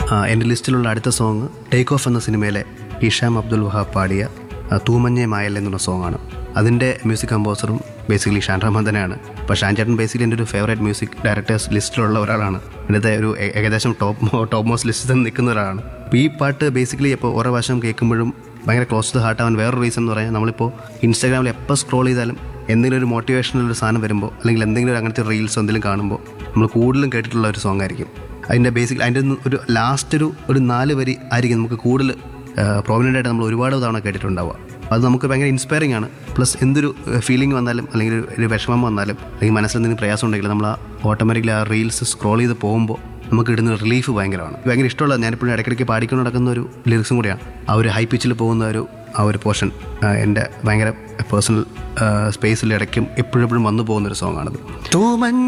ആ, എൻ്റെ ലിസ്റ്റിലുള്ള അടുത്ത സോങ് ടേക്ക് ഓഫ് എന്ന സിനിമയിലെ ഹിഷാം അബ്ദുൽ വഹാബ് പാടിയ ആ, തൂമഞ്ഞെ മായൽ എന്നുള്ള സോങ്ങാണ് അതിൻ്റെ മ്യൂസിക് കമ്പോസറും ബേസിക്കലി ഷാൻ റഹ്മാൻ തന്നെയാണ് അപ്പോൾ ഷാൻ ചേട്ടൻ ബേസിക്കലി എൻ്റെ ഒരു ഫേവറേറ്റ് മ്യൂസിക് ഡയറക്ടേഴ്സ് ലിസ്റ്റിലുള്ള ഒരാളാണ് എൻ്റെ ഒരു ഏ- ഏകദേശം ടോപ്പ് ടോപ്പ് മോസ്റ്റ് ലിസ്റ്റിൽ തന്നെ നിൽക്കുന്ന ഒരാളാണ് അപ്പോൾ ഈ പാട്ട് ബേസിക്കലി ഇപ്പോൾ ഓരോ പ്രാവശ്യം കേൾക്കുമ്പോഴും ഭയങ്കര ക്ലോസ് ടു ഹാർട്ട് ആവാൻ വേറൊരു റീസൺ എന്ന് പറയാൻ നമ്മളിപ്പോൾ ഇൻസ്റ്റാഗ്രാമിൽ എപ്പോൾ സ്ക്രോൾ ചെയ്താലും എന്തെങ്കിലും ഒരു മോട്ടിവേഷണൽ ഒരു സാധനം വരുമ്പോൾ അല്ലെങ്കിൽ എന്തെങ്കിലും ഒരു അങ്ങനത്തെ റീൽസ് എന്തെങ്കിലും കാണുമ്പോൾ നമ്മൾ കൂടുതലും കേട്ടിട്ടുള്ള ഒരു സോങ് ആയിരിക്കും അതിൻ്റെ ബേസിക് അതിൻ്റെ ഒന്ന് ഒരു ലാസ്റ്റ് ഒരു ഒരു നാല് വരി ആയിരിക്കും നമുക്ക് കൂടുതൽ പ്രോമിനൻ്റ് ആയിട്ട് നമ്മൾ ഒരുപാട് തവണ കേട്ടിട്ടുണ്ടാവുക അത് നമുക്ക് ഭയങ്കര ഇൻസ്പയറിംഗ് ആണ് പ്ലസ് എന്തൊരു ഫീലിംഗ് വന്നാലും അല്ലെങ്കിൽ ഒരു- ഒരു വിഷമം വന്നാലും അല്ലെങ്കിൽ മനസ്സിൽ എന്തെങ്കിലും പ്രയാസം ഉണ്ടെങ്കിൽ നമ്മൾ ആ ഓട്ടോമാറ്റിക്കലി ആ റീൽസ് സ്ക്രോൾ ചെയ്ത് പോകുമ്പോൾ നമുക്ക് കിട്ടുന്ന റിലീഫ് ഭയങ്കരമാണ് ഭയങ്കര ഇഷ്ടമുള്ള ഞാനിപ്പോഴും ഇടയ്ക്കിടയ്ക്ക് പാടിക്കൊണ്ട് നടക്കുന്ന ഒരു ലിറിക്സും കൂടിയാണ് ആ ഒരു ഹൈ പിച്ചിൽ പോകുന്ന ഒരു ആ ഒരു പോർഷൻ എൻ്റെ ഭയങ്കര പേഴ്സണൽ സ്പേസിൽ ഇടയ്ക്കും എപ്പോഴും എപ്പോഴും വന്നു പോകുന്ന ഒരു സോങ്ങാണത് തൂമഞ്ഞ